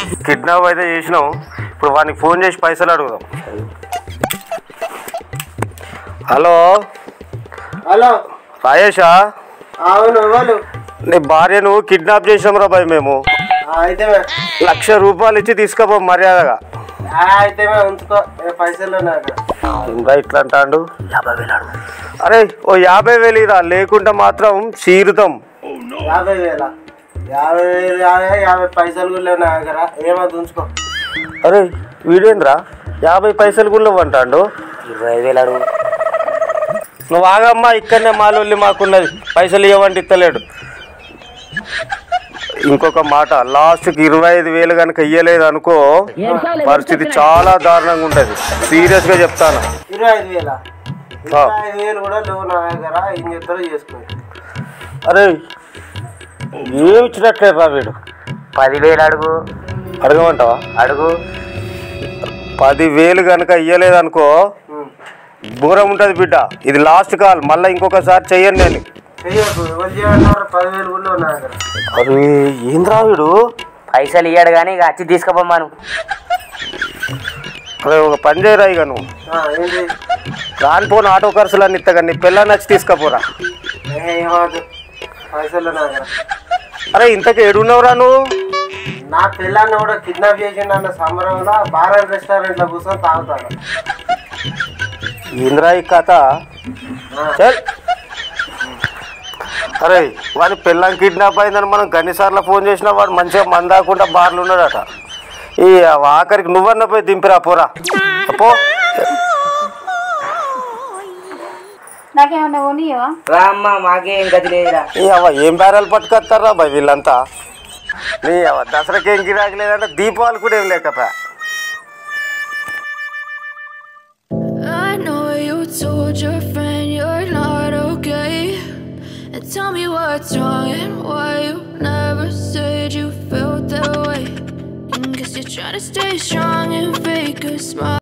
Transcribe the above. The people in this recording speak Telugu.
కిడ్నాప్ అయితే చేసినాం ఇప్పుడు వానికి ఫోన్ చేసి పైసలు అడుగుదాం హలో హలో రాయేషా అవును ఎవరు నీ భార్యను కిడ్నాప్ చేసినాం రా భయ్ మేము ఆ, అయితే లక్ష రూపాయలు ఇచ్చి తీసుకపో మర్యాదగా ఆ, అయితే ఉంచుకో ఏ పైసలు నాకు ఇంకా ఇట్లా అంటాడు అరే ఓ యాభై వేలు ఇరా లేకుంటే మాత్రం చీరుతాం యాభై వేల యాభై వేలు యాభై యాభై పైసలు కూడా లేవు నా దగ్గర ఏమో ఉంచుకో అరే వీడేంద్రా యాభై పైసలు కూడా అంటాడు ఇరవై ఐదు వేలు అడుగు నువ్వు ఆగమ్మా ఇక్కడనే మాలొల్లి మాకున్నది పైసలు ఇవ్వండి ఇస్తలేడు ఇంకొక మాట లాస్ట్కి ఇరవై ఐదు వేలు కనుక ఇయ్యలేదు అనుకో పరిస్థితి చాలా దారుణంగా ఉంటుంది సీరియస్గా చెప్తాను ఇరవై ఐదు వేల ఇరవై ఐదు వేలు కూడా లేవు నా దగ్గర ఏం చెప్తారో చేసుకో అరే ఏమి ఇచ్చినట్లేదు రా వీడు పదివేలు అడుగు అడగమంటావా అడుగు పదివేలు కనుక ఇయ్యలేదు అనుకో ఉమ్. దూరం ఉంటుంది బిడ్డ ఇది లాస్ట్ కాల్ మళ్ళీ ఇంకొకసారి చెయ్యను నేను చెయ్యకు ఎవరు చేయమన్నారు పదివేలు కూడా లేవు నా దగ్గర అరే ఏంద్రా వీడు పైసలు ఇయ్యాడు కానీ ఇక వచ్చి తీసుకుపోమ్మాను అరే ఒక పని చేయరా ఇక నువ్వు ఆ, ఏంటి రానిపోను ఆటో ఖర్చులు అన్ని ఇస్తా నీ పిల్లని వచ్చి తీసుకపోరా ఏ, ఏమవద్దు పైసలు నా దగ్గర అరే ఇంతకు ఏడున్నావురా నువ్వు నా పిల్లాన్ని కూడా కిడ్నాప్ చేసిండు అన్న సంబరంలో భారత్ రెస్టారెంట్లో కూర్చొని తాగుతాను ఏంద్రా ఈ కథ చల్ అరే వాడి పిల్లం కిడ్నాప్ అయిందని మనం గన్నిసార్లు ఫోన్ చేసినా వాడు మంచిగా మందాకుండా బార్లు ఉన్నాడట ఈ ఆఖరికి నువ్వన్న పోయి దింపిరా పోరా పో నాకేమన్నా కొనియవా రా అమ్మ మాకేం గది లేదురా నీ అవ్వ ఏం బేరాలు పట్టుకొస్తారా బాయ్ వీళ్ళంతా నీ అవ్వ దసరాకి ఏం గిరాకి లేదంటే దీపావళి కూడా ఏం లేకపోయా I know you told your friend you're not okay. And tell me what's wrong and why you never said you felt that way. And guess you're trying to stay strong and fake a smile.